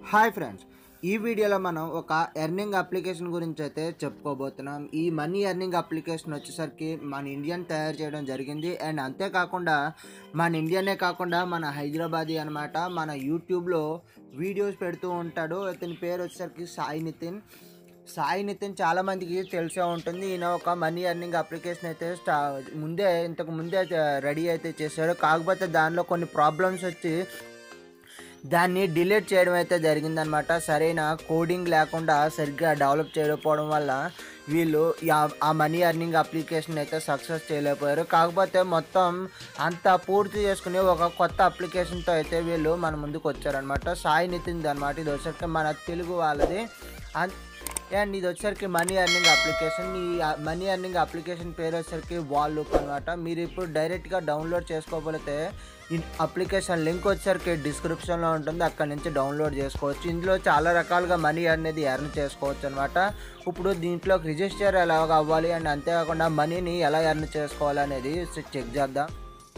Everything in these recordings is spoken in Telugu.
హాయ్ ఫ్రెండ్స్ ఈ వీడియోలో మనం ఒక ఎర్నింగ్ అప్లికేషన్ గురించి అయితే చెప్పుకోబోతున్నాం ఈ మనీ ఎర్నింగ్ అప్లికేషన్ వచ్చేసరికి మన ఇండియన్ తయారు చేయడం జరిగింది అండ్ అంతేకాకుండా మన ఇండియనే కాకుండా మన హైదరాబాదీ అనమాట మన యూట్యూబ్లో వీడియోస్ పెడుతూ ఉంటాడు ఇతని పేరు వచ్చేసరికి సాయి నితిన్ సాయి నితిన్ చాలా మందికి తెలిసే ఉంటుంది ఈయన ఒక మనీ ఎర్నింగ్ అప్లికేషన్ అయితే స్టా ముందే ఇంతకు ముందే రెడీ అయితే చేశాడు కాకపోతే దానిలో కొన్ని ప్రాబ్లమ్స్ వచ్చి దాన్ని డిలీట్ చేయడం అయితే జరిగిందనమాట సరైన కోడింగ్ లేకుండా సరిగ్గా డెవలప్ చేయకపోవడం వల్ల వీళ్ళు యా- ఆ మనీ ఎర్నింగ్ అప్లికేషన్ అయితే సక్సెస్ చేయలేకపోయారు కాకపోతే మొత్తం అంతా పూర్తి చేసుకుని ఒక కొత్త అప్లికేషన్తో అయితే వీళ్ళు మన ముందుకు వచ్చారనమాట సాయి నితిన్ అనమాట ఇది వచ్చేసరికి మన తెలుగు వాళ్ళది అన్- అండ్ ఇది వచ్చేసరికి మనీ ఎర్నింగ్ అప్లికేషన్ ఈ మనీ ఎర్నింగ్ అప్లికేషన్ పేరు వచ్చేసరికి వాల్ లుక్ అనమాట మీరు ఇప్పుడు డైరెక్ట్గా డౌన్లోడ్ చేసుకోకపోతే ఈ అప్లికేషన్ లింక్ వచ్చేసరికి డిస్క్రిప్షన్లో ఉంటుంది అక్కడ నుంచి డౌన్లోడ్ చేసుకోవచ్చు ఇందులో చాలా రకాలుగా మనీ అనేది ఎర్న్ చేసుకోవచ్చు అనమాట ఇప్పుడు దీంట్లో రిజిస్టర్ ఎలా అవ్వాలి అండ్ అంతేకాకుండా మనీని ఎలా ఎర్న్ చేసుకోవాలి అనేది చెక్ చేద్దాం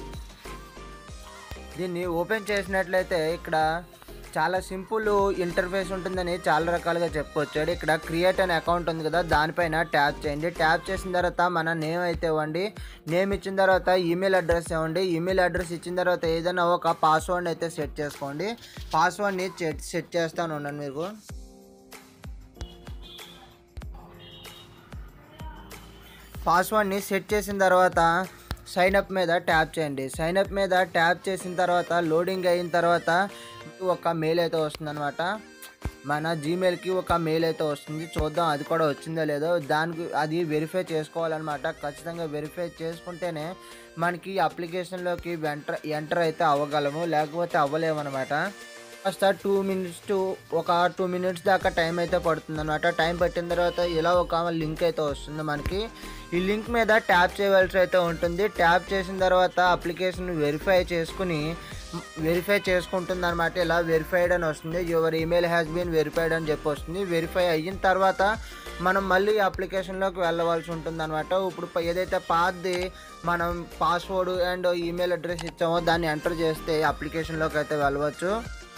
దీన్ని ఓపెన్ చేసినట్లయితే ఇక్కడ చాలా సింపుల్ ఇంటర్ఫేస్ ఉంటుందని చాలా రకాలుగా చెప్పుకోవచ్చు ఇక్కడ క్రియేట్ అనే అకౌంట్ ఉంది కదా దానిపైన ట్యాప్ చేయండి ట్యాప్ చేసిన తర్వాత మన నేమ్ అయితే ఇవ్వండి నేమ్ ఇచ్చిన తర్వాత ఈమెయిల్ అడ్రస్ ఇవ్వండి ఈమెయిల్ అడ్రస్ ఇచ్చిన తర్వాత ఏదైనా ఒక పాస్వర్డ్ అయితే సెట్ చేసుకోండి పాస్వర్డ్ని సెట్ సెట్ చేస్తాను ఉండండి మీకు పాస్వర్డ్ని సెట్ చేసిన తర్వాత సైన్ అప్ మీద ట్యాప్ చేయండి సైన్ అప్ మీద ట్యాప్ చేసిన తర్వాత లోడింగ్ అయిన తర్వాత మీకు ఒక మెయిల్ అయితే వస్తుందన్నమాట మన జీమెయిల్కి ఒక మెయిల్ అయితే వస్తుంది చూద్దాం అది కూడా వచ్చిందో లేదో దానికి అది వెరిఫై చేసుకోవాలన్నమాట ఖచ్చితంగా వెరిఫై చేసుకుంటేనే మనకి అప్లికేషన్లోకి ఎంటర్ ఎంటర్ అయితే అవ్వగలము లేకపోతే అవ్వలేమన్నమాట కాస్త టూ మినిట్స్ టు ఒక టూ మినిట్స్ దాకా టైం అయితే పడుతుంది అనమాట టైం పట్టిన తర్వాత ఇలా ఒక లింక్ అయితే వస్తుంది మనకి ఈ లింక్ మీద ట్యాప్ చేయవలసి అయితే ఉంటుంది ట్యాప్ చేసిన తర్వాత అప్లికేషన్ వెరిఫై చేసుకుని వెరిఫై చేసుకుంటుంది అనమాట ఇలా వెరిఫైడ్ అని వస్తుంది your email has been verified అని చెప్పి వస్తుంది వెరిఫై అయిన తర్వాత మనం మళ్ళీ అప్లికేషన్లోకి వెళ్ళవలసి ఉంటుంది అనమాట ఇప్పుడు ప- ఏదైతే పాతది మనం పాస్వర్డ్ అండ్ ఈమెయిల్ అడ్రస్ ఇచ్చామో దాన్ని ఎంటర్ చేస్తే అప్లికేషన్లోకి అయితే వెళ్ళవచ్చు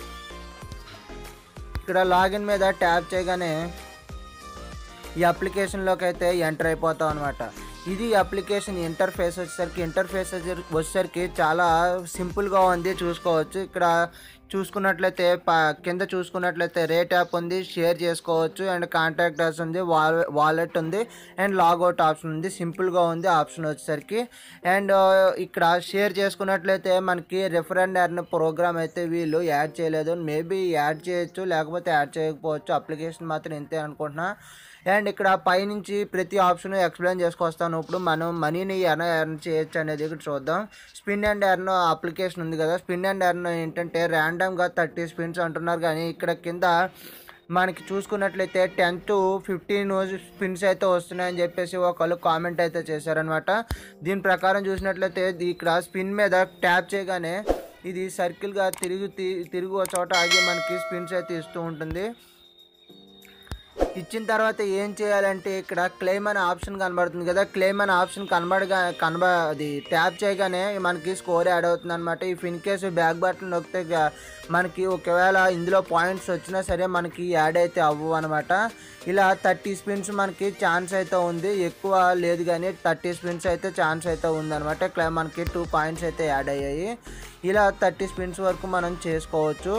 ఇక్కడ లాగిన్ మీద ట్యాప్ చేయగానే ఈ అప్లికేషన్లోకి అయితే ఎంటర్ అయిపోతాం అనమాట ఇది అప్లికేషన్ ఇంటర్ఫేస్ వచ్చేసరికి ఇంటర్ఫేస్ వచ్చేసరికి చాలా సింపుల్గా ఉంది చూసుకోవచ్చు ఇక్కడ చూసుకున్నట్లయితే ప కింద చూసుకున్నట్లయితే రేట్ యాప్ ఉంది షేర్ చేసుకోవచ్చు అండ్ కాంటాక్ట్ అస్ ఉంది వాల్ వాలెట్ ఉంది అండ్ లాగౌట్ ఆప్షన్ ఉంది సింపుల్గా ఉంది ఆప్షన్ వచ్చేసరికి అండ్ ఇక్కడ షేర్ చేసుకున్నట్లయితే మనకి రెఫరెండ్ ఎర్న్ ప్రోగ్రామ్ అయితే వీళ్ళు యాడ్ చేయలేదు మేబీ యాడ్ చేయొచ్చు లేకపోతే యాడ్ చేయకపోవచ్చు అప్లికేషన్ మాత్రం ఇంతే అనుకుంటున్నా అండ్ ఇక్కడ పైనుంచి ప్రతి ఆప్షన్ ఎక్స్ప్లెయిన్ చేసుకొస్తాను ఇప్పుడు మనం మనీని ఎలా ఎర్న్ చేయొచ్చు అనేది ఇక్కడ చూద్దాం స్పిన్ అండ్ ఎర్న్ అప్లికేషన్ ఉంది కదా స్పిన్ అండ్ ఎర్న్ ఏంటంటే ర్యాండమ్గా థర్టీ స్పిన్స్ అంటున్నారు కానీ ఇక్కడ కింద మనకి చూసుకున్నట్లయితే టెన్ టు ఫిఫ్టీన్ స్పిన్స్ అయితే వస్తున్నాయని చెప్పేసి ఒకళ్ళు కామెంట్ అయితే చేశారనమాట దీని ప్రకారం చూసినట్లయితే ఇది ఇక్కడ స్పిన్ మీద ట్యాప్ చేయగానే ఇది సర్కిల్గా తిరిగి తి- తిరిగి ఒక చోట ఆగి మనకి స్పిన్స్ అయితే ఇస్తూ ఉంటుంది ఇచ్చిన తర్వాత ఏం చేయాలంటే ఇక్కడ క్లెయిమ్ అనే ఆప్షన్ కనబడుతుంది కదా క్లెయిమ్ అనే ఆప్షన్ కనబడగా కనబ అది ట్యాప్ చేయగానే మనకి స్కోర్ యాడ్ అవుతుంది అనమాట if in case back button నొక్కితే గ- మనకి ఒకవేళ ఇందులో పాయింట్స్ వచ్చినా సరే మనకి యాడ్ అయితే అవ్వవు అనమాట ఇలా థర్టీ స్పిన్స్ మనకి ఛాన్స్ అయితే ఉంది ఎక్కువ లేదు కానీ థర్టీ స్పిన్స్ అయితే ఛాన్స్ అయితే ఉందన్నమాట క్లై మనకి టూ పాయింట్స్ అయితే యాడ్ అయ్యాయి ఇలా థర్టీ స్పిన్స్ వరకు మనం చేసుకోవచ్చు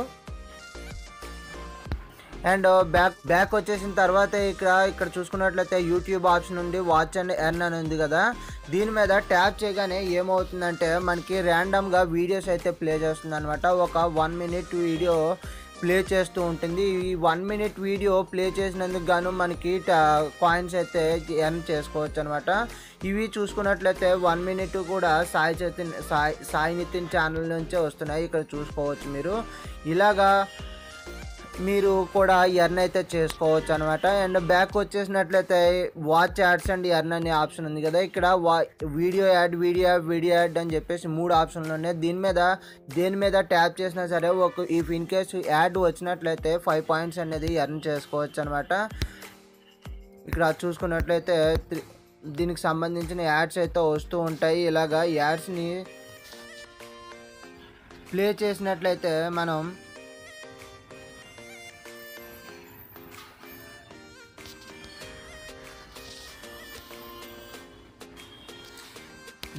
అండ్ బ్యాక్ బ్యాక్ వచ్చేసిన తర్వాత ఇక్కడ ఇక్కడ చూసుకున్నట్లయితే యూట్యూబ్ ఆప్షన్ ఉంది వాచ్ అండ్ ఎర్న్ అని ఉంది కదా దీని మీద ట్యాప్ చేయగానే ఏమవుతుందంటే మనకి ర్యాండమ్గా వీడియోస్ అయితే ప్లే చేస్తుంది అనమాట ఒక వన్ మినిట్ వీడియో ప్లే చేస్తూ ఉంటుంది ఈ వన్ మినిట్ వీడియో ప్లే చేసినందుకు గాను మనకి కాయిన్స్ అయితే ఎర్న్ చేసుకోవచ్చు అనమాట ఇవి చూసుకున్నట్లయితే వన్ మినిట్ కూడా సాయి చైతన్ సాయి సాయి నితిన్ ఛానల్ నుంచే వస్తున్నాయి ఇక్కడ చూసుకోవచ్చు మీరు ఇలాగా మీరు కూడా ఎర్న్ అయితే చేసుకోవచ్చు అనమాట అండ్ బ్యాక్ వచ్చేసినట్లయితే వాచ్ యాడ్స్ అండ్ ఎర్న్ అనే ఆప్షన్ ఉంది కదా ఇక్కడ వా video ad video ad video ad అని చెప్పేసి మూడు ఆప్షన్లు ఉన్నాయి దీని మీద దేని మీద ట్యాప్ చేసినా సరే ఒక ఇఫ్ ఇన్ కేసు యాడ్ వచ్చినట్లయితే ఫైవ్ పాయింట్స్ అనేది ఎర్న్ చేసుకోవచ్చు అనమాట ఇక్కడ చూసుకున్నట్లయితే త్రి- దీనికి సంబంధించిన యాడ్స్ అయితే వస్తూ ఉంటాయి ఇలాగా యాడ్స్ని ప్లే చేసినట్లయితే మనం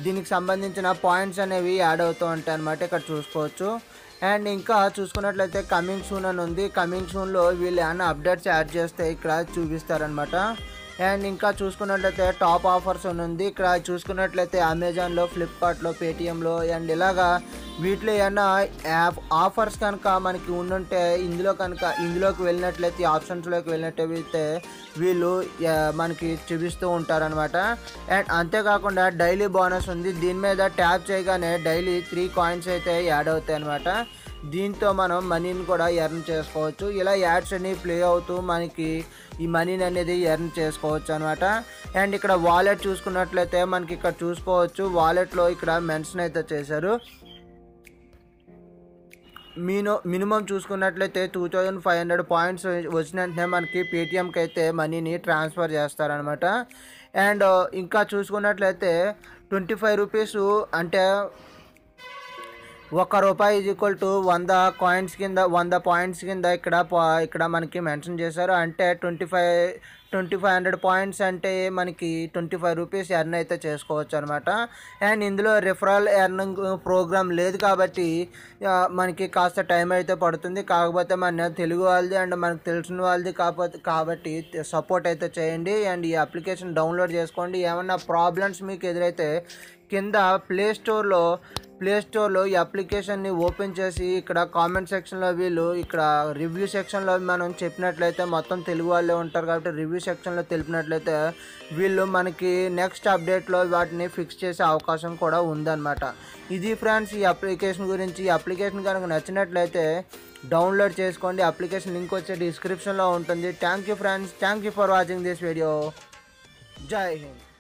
దీనికి సంబంధించిన పాయింట్స్ అనేవి యాడ్ అవుతూ ఉంటాయి అనమాట ఇక్కడ చూసుకోవచ్చు అండ్ ఇంకా చూసుకున్నట్లయితే కమింగ్ సూన్ అని ఉంది కమింగ్ సూన్లో వీళ్ళు ఏమైనా అప్డేట్స్ యాడ్ చేస్తే ఇక్కడ చూపిస్తారనమాట అండ్ ఇంకా చూసుకున్నట్లయితే టాప్ ఆఫర్స్ అని ఉంది ఇక్కడ చూసుకున్నట్లయితే అమెజాన్లో ఫ్లిప్కార్ట్లో పేటిఎంలో అండ్ ఇలాగా వీటిలో ఏమన్నా యాప్ ఆఫర్స్ కనుక మనకి ఉండుంటే ఇందులో కనుక ఇందులోకి వెళ్ళినట్లయితే ఈ ఆప్షన్స్లోకి వెళ్ళినట్లయితే వీళ్ళు ఆ, మనకి చూపిస్తూ ఉంటారనమాట అండ్ అంతేకాకుండా డైలీ బోనస్ ఉంది దీని మీద ట్యాప్ చేయగానే డైలీ త్రీ కాయిన్స్ అయితే యాడ్ అవుతాయి అనమాట దీంతో మనం మనీని కూడా ఎర్న్ చేసుకోవచ్చు ఇలా యాడ్స్ అన్ని ప్లే అవుతూ మనకి ఈ మనీని అనేది ఎర్న్ చేసుకోవచ్చు అనమాట అండ్ ఇక్కడ వాలెట్ చూసుకున్నట్లయితే మనకి ఇక్కడ చూసుకోవచ్చు వాలెట్లో ఇక్కడ మెన్షన్ అయితే చేశారు మీనో మినిమం చూసుకున్నట్లయితే two thousand five hundred points వచ్చిన వెంటనే మనకి పేటిఎంకి అయితే మనీని ట్రాన్స్ఫర్ చేస్తారనమాట అండ్ ఇంకా చూసుకున్నట్లయితే ట్వంటీ ఫైవ్ రూపీస్ అంటే ఒక రూపాయి ఈజ్ ఈక్వల్ టు వంద కాయిన్స్ కింద వంద పాయింట్స్ కింద ఇక్కడ పా- ఇక్కడ మనకి మెన్షన్ చేశారు అంటే twenty five twenty five hundred points అంటే మనకి ట్వంటీ ఫైవ్ రూపీస్ ఎర్న్ అయితే చేసుకోవచ్చు అనమాట అండ్ ఇందులో రిఫరల్ ఎర్నింగ్ ప్రోగ్రామ్ లేదు కాబట్టి ఆ, మనకి కాస్త టైం అయితే పడుతుంది కాకపోతే మన తెలుగు వాళ్ళది అండ్ మనకు తెలిసిన వాళ్ళది కాకపోతే కాబట్టి సపోర్ట్ అయితే చేయండి అండ్ ఈ అప్లికేషన్ డౌన్లోడ్ చేసుకోండి ఏమన్నా ప్రాబ్లమ్స్ మీకు ఎదురైతే కింద ప్లే స్టోర్లో ప్లే స్టోర్లో ఈ అప్లికేషన్ని ఓపెన్ చేసి ఇక్కడ కామెంట్ సెక్షన్లో వీళ్ళు ఇక్కడ రివ్యూ సెక్షన్లో మనం చెప్పినట్లయితే మొత్తం తెలుగు వాళ్ళే ఉంటారు కాబట్టి రివ్యూ సెక్షన్లో తెలిపినట్లయితే వీళ్ళు మనకి నెక్స్ట్ అప్డేట్లో వాటిని ఫిక్స్ చేసే అవకాశం కూడా ఉందన్నమాట ఇది ఫ్రెండ్స్ ఈ అప్లికేషన్ గురించి ఈ అప్లికేషన్ కనుక నచ్చినట్లయితే డౌన్లోడ్ చేసుకోండి అప్లికేషన్ లింక్ వచ్చే డిస్క్రిప్షన్లో ఉంటుంది thank you friends thank you for watching this video జై హింద్